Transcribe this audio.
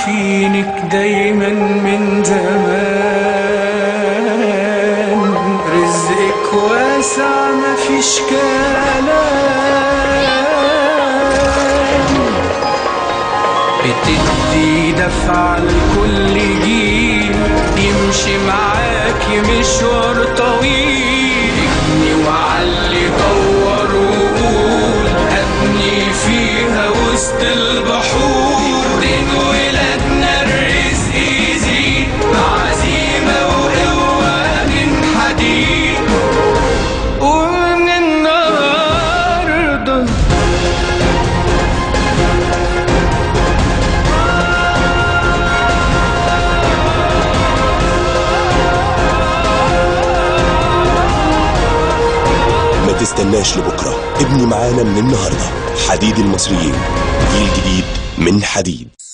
عارفينك دايما من زمان رزقك واسع مفيش كلام بتدي دفع لكل جيل يمشي معاكي مشوار طويل ابني وعلي دور وقول ابني فيها وسط البحور دين ولادنا الرزق يزيد بعزيمة وقوة من حديد ومن النهارده ما تستناش لبكرة ابني معانا من النهاردة حديد المصريين جيل جديد من حديد